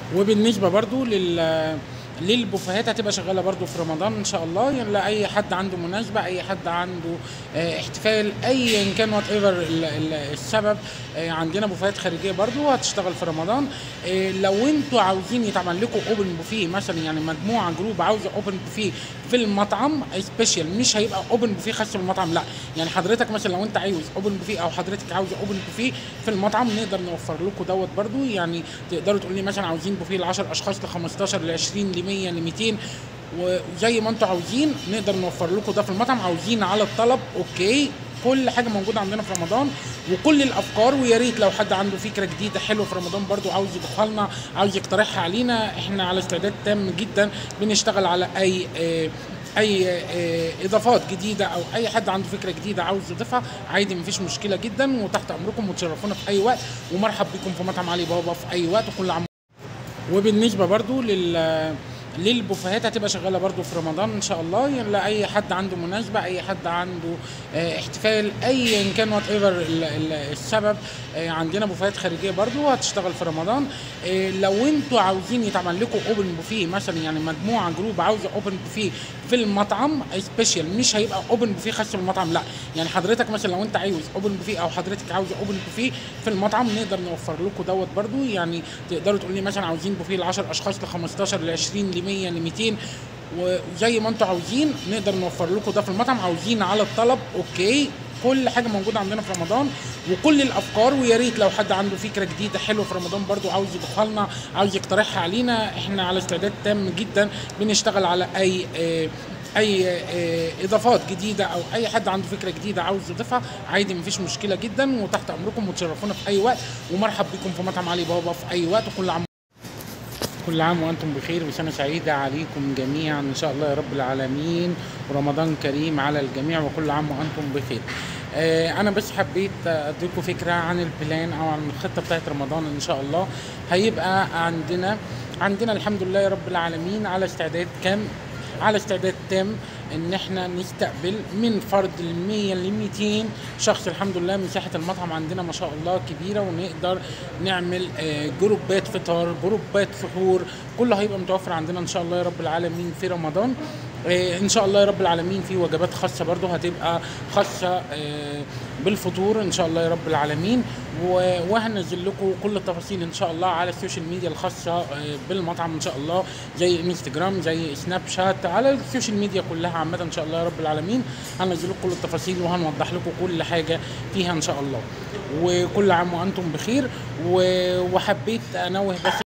وبالنسبه برضو لل للبوفيهات هتبقى شغاله برضو في رمضان ان شاء الله يعني لاي حد عنده مناسبه اي حد عنده آه، احتفال ايا كان وات ايفر السبب آه، عندنا بوفيهات خارجيه برضو هتشتغل في رمضان آه، لو انتوا عاوزين يتعمل لكم اوبن بوفيه مثلا يعني مجموعه جروب عاوزه اوبن بوفيه في المطعم سبيشال مش هيبقى اوبن بوفيه خاص بالمطعم لا يعني حضرتك مثلا لو انت عاوز اوبن بوفيه او حضرتك عاوزه اوبن بوفيه في المطعم نقدر نوفر لكم دوت برضو يعني تقدروا تقول لي مثلا عاوزين بوفيه ل 10 اشخاص ل 15 ل 20 ل 100 ل 200 وزي ما انتوا عاوزين نقدر نوفر لكم ده في المطعم عاوزين على الطلب اوكي كل حاجه موجوده عندنا في رمضان وكل الافكار ويا ريت لو حد عنده فكره جديده حلوه في رمضان برضو عاوز يضيفها لنا عاوز يقترحها علينا احنا على استعداد تام جدا بنشتغل على اي آه، اي آه، اضافات جديده او اي حد عنده فكره جديده عاوز يضيفها عادي مفيش مشكله جدا وتحت امركم وتشرفونا في اي وقت ومرحب بكم في مطعم علي بابا في اي وقت وكل عام وبالنسبه برضو لل للبوفيهات هتبقى شغاله برضو في رمضان ان شاء الله يعني لاي حد عنده مناسبه اي حد عنده آه، احتفال ايا كان وات ايفر السبب آه، عندنا بوفيهات خارجيه برضو هتشتغل في رمضان آه، لو انتوا عاوزين يتعمل لكم اوبن بوفيه مثلا يعني مجموعه جروب عاوزه اوبن بوفيه في المطعم سبيشال مش هيبقى اوبن بوفيه خاص بالمطعم لا يعني حضرتك مثلا لو انت عاوز اوبن بوفيه او حضرتك عاوزه اوبن بوفيه في المطعم نقدر نوفر لكم دوت برضو يعني تقدروا تقول لي مثلا عاوزين بوفيه ل 10 اشخاص ل 15 ل 20 ل 100 ل 200 وزي ما انتوا عاوزين نقدر نوفر لكم ده في المطعم عاوزين على الطلب اوكي كل حاجه موجوده عندنا في رمضان وكل الافكار ويا ريت لو حد عنده فكره جديده حلوه في رمضان برضو عاوز يضيفها لنا عاوز يقترحها علينا احنا على استعداد تام جدا بنشتغل على اي آه، اي آه، اضافات جديده او اي حد عنده فكره جديده عاوز يضيفها عادي مفيش مشكله جدا وتحت امركم وتشرفونا في اي وقت ومرحب بكم في مطعم علي بابا في اي وقت وكل عام كل عام وانتم بخير وسنه سعيده عليكم جميعا ان شاء الله يا رب العالمين ورمضان كريم على الجميع وكل عام وانتم بخير آه انا بس حبيت اديكم فكره عن البلان او عن الخطه بتاعت رمضان ان شاء الله هيبقى عندنا عندنا الحمد لله يا رب العالمين على استعداد كام على استعداد تام ان احنا نستقبل من فرد ال 100 ل 200 شخص الحمد لله مساحه المطعم عندنا ما شاء الله كبيره ونقدر نعمل آه، جروبات فطار جروبات سحور كله هيبقى متوفر عندنا ان شاء الله يا رب العالمين في رمضان آه، ان شاء الله يا رب العالمين في وجبات خاصه برضو هتبقى خاصه آه، بالفطور ان شاء الله يا رب العالمين و- وهنزل لكم كل التفاصيل ان شاء الله على السوشيال ميديا الخاصه آه، بالمطعم ان شاء الله زي انستجرام زي سناب شات على السوشيال ميديا كلها عامه ان شاء الله يا رب العالمين هنزل لكم كل التفاصيل وهنوضح لكم كل حاجه فيها ان شاء الله وكل عام وانتم بخير و- وحبيت انوه بس